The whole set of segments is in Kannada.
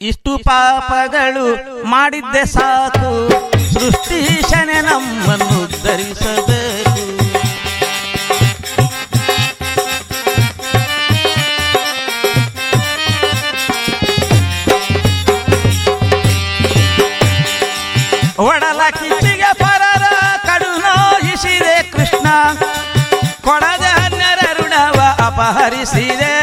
ಇಷ್ಟು ಪಾಪಗಳು ಮಾಡಿದ್ದೆ ಸಾಕು ಸೃಷ್ಟಿಶನೆ ನಮ್ಮನ್ನು ಧರಿಸಬೇಕು ಒಡಲ ಕಿಚ್ಚಿಗೆ ಪರರ ಕಡು ನೋಯಿಸಿದೆ ಕೃಷ್ಣ ಕೊಡದ ಹನ್ನೆರ ಋಣವ ಅಪಹರಿಸಿದೆ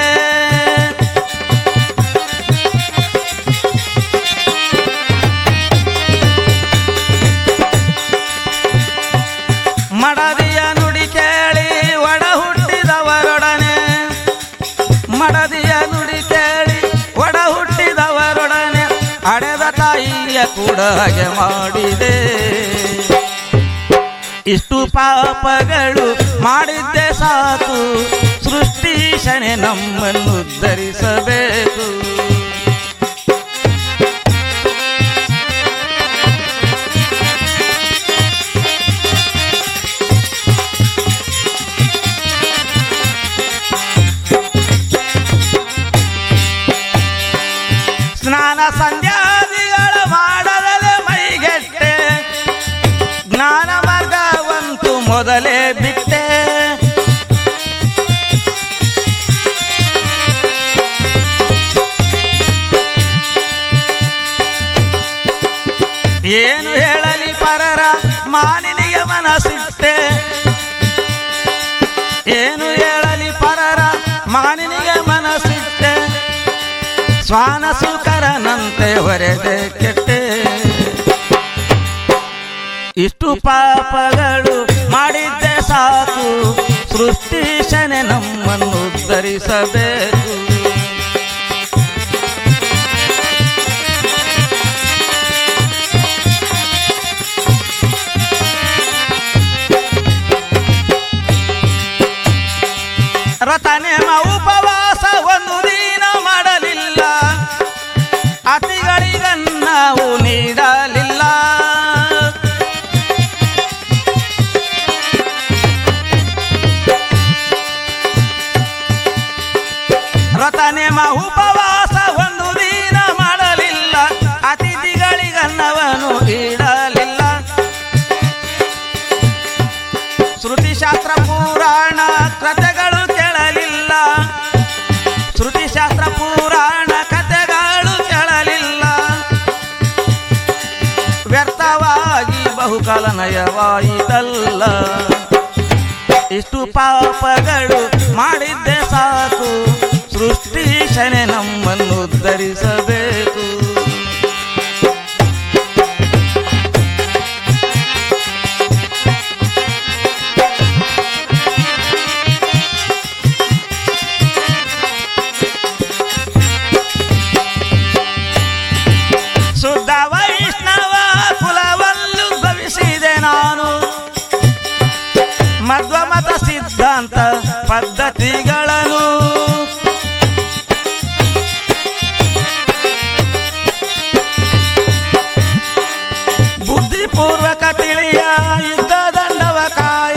ಮಡದಿಯ ನುಡಿ ಕೇಳಿ ಒಡ ಹುಟ್ಟಿದವರೊಡನೆ ಮಡದಿಯ ನುಡಿ ಕೇಳಿ ಒಡ ಹುಟ್ಟಿದವರೊಡನೆ ಅಡೆದ ತಾಯಿಯ ಕೂಡ ಹಾಗೆ ಮಾಡಿದೆ ಇಷ್ಟು ಪಾಪಗಳು ಮಾಡಿದ್ದೆ ಸಾಕು ಸೃಷ್ಟಿಶನೆ ನಮ್ಮನ್ನು ಧರಿಸಬೇಕು ಸ್ನಾನ ಸಂಧ್ಯಾದಿಗಳ ಮಾಡದಲೆ ಮೈಗೆಟ್ಟೆ ಜ್ಞಾನ ಮಾರ್ಗವಂತೂ ಮೊದಲೇ ಬಿಟ್ಟೆ ಏನು ಹೇಳಲಿ ಪರರ ಮಾನಿನಿಗೆ ಮನಸ್ಸಿಟ್ಟೆ ಏನು ಹೇಳಲಿ ಪರರ ಮಾನಿನಿಗೆ ಮನಸ್ಸಿಟ್ಟೆ ಸ್ವಾನ ಸುಕರನಂತೆ ಹೊರೆದೆ ಕೆಟ್ಟೆ ಇಷ್ಟು ಪಾಪಗಳು ಮಾಡಿದ್ದೆ ಸಾಕು ಸೃಷ್ಟಿಶನೆ ನಮ್ಮನ್ನು ಧರಿಸಬೇಕು ರತನೇಮ ಉಪವಾಸ ಒಂದು ದಿನ ಮಾಡಲಿಲ್ಲ ಅತಿಗಳಿಗನ್ನವು ನೀಡಲಿಲ್ಲ ರತನೇಮ ಉಪವಾಸ ಒಂದು ದಿನ ಮಾಡಲಿಲ್ಲ ಅತಿಥಿಗಳಿಗನ್ನವನು ನೀಡಲಿಲ್ಲ ಶ್ರುತಿಶಾಸ್ತ್ರ ಪುರಾಣ ಕಥೆಗಳು ಕೇಳಲಿಲ್ಲ ಶ್ರುತಿಶಾಸ್ತ್ರ ಪುರಾಣ ಕಥೆಗಳು ಕೇಳಲಿಲ್ಲ ವ್ಯರ್ಥವಾಗಿ ಬಹುಕಾಲ ನಯವಾಯಿತಲ್ಲ ಇಷ್ಟು ಪಾಪಗಳು ಮಾಡಿದ್ದೆ ಸಾಕು ಸೃಷ್ಟಿಶನೆ ನಮ್ಮನ್ನು ಧರಿಸಬೇಕು ಶುದ್ಧ ವೈಷ್ಣವ ಕುಲವಲ್ಲೂ ಭವಿಸಿದೆ ನಾನು ಮಧ್ವ ಮತ ಸಿದ್ಧಾಂತ ಪದ್ಧತಿಗಳನ್ನು ಬುದ್ಧಿಪೂರ್ವಕ ತಿಳಿಯ ಯುದ್ಧ ದಂಡವ ಕಾಯ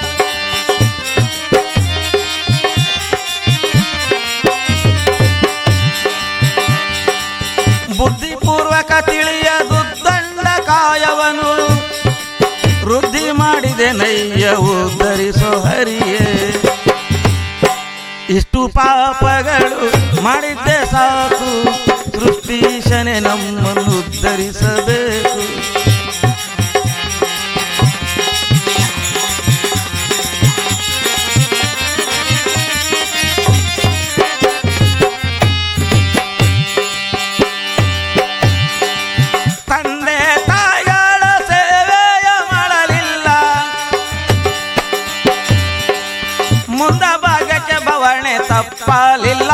ಬುದ್ಧಿಪೂರ್ವಕ ತಿಳಿಯ ದುದ್ದಂಡ ಕಾಯವನು ವೃದ್ಧಿ ಮಾಡಿದೆ ನಯ್ಯವು ಧರಿಸೋ ಹರಿಯೇ ಇಷ್ಟು ಪಾಪಗಳು ಮಾಡಿದ್ದೆ ಸಾಕು ಸೃಷ್ಟಿಶನೆ ನಮ್ಮನ್ನು ಧರಿಸಬೇಕು ತಂದೆ ತಾಯಿಗಳ ಸೇವೆಯ ಮಾಡಲಿಲ್ಲ ಮುಂದ ಭಾಗಕ್ಕೆ ಬವಣೆ ತಪ್ಪಲಿಲ್ಲ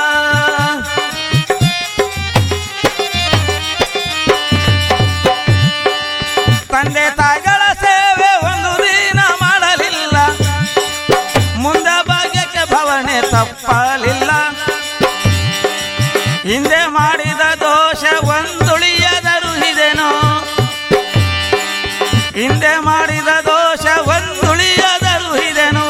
ತಂದೆ ತಾಯಿಗಳ ಸೇವೆ ಒಂದು ದಿನ ಮಾಡಲಿಲ್ಲ ಮುಂದ ಭಾಗ್ಯಕ್ಕೆ ಭವಣೆ ತಪ್ಪಲಿಲ್ಲ ಹಿಂದೆ ಮಾಡಿದ ದೋಷ ಒಂದುಳಿಯದರು ಇದೆನೋ ಹಿಂದೆ ಮಾಡಿದ ದೋಷ ಒಂದುಳಿಯದರು ಇದೆನು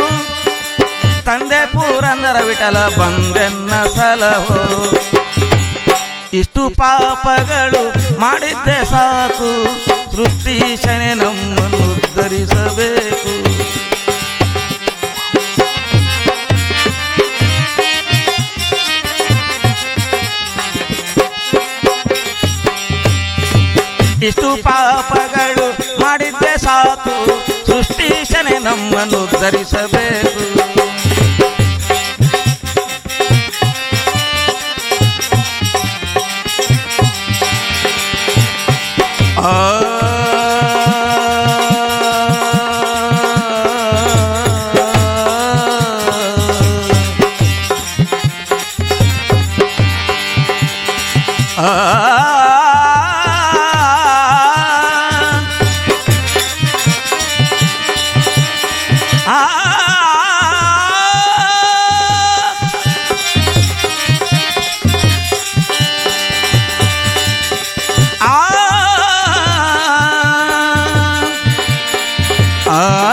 ತಂದೆ ಪೂರಂದರ ವಿಠಲ ಬಂದೆನ್ನ ಸಲಹೋ ಇಷ್ಟು ಪಾಪಗಳು ಮಾಡಿದ್ದೆ ಸಾಕು ಸೃಷ್ಟಿಶನೆ ನಮ್ಮನ್ನು ಉದ್ಧರಿಸಬೇಕು ಇಷ್ಟು ಪಾಪಗಳು ಮಾಡಿದ್ದೆ ಸಾಕು ಸೃಷ್ಟಿಶನೆ ನಮ್ಮನ್ನು ಉದ್ಧರಿಸಬೇಕು ಆ ಆ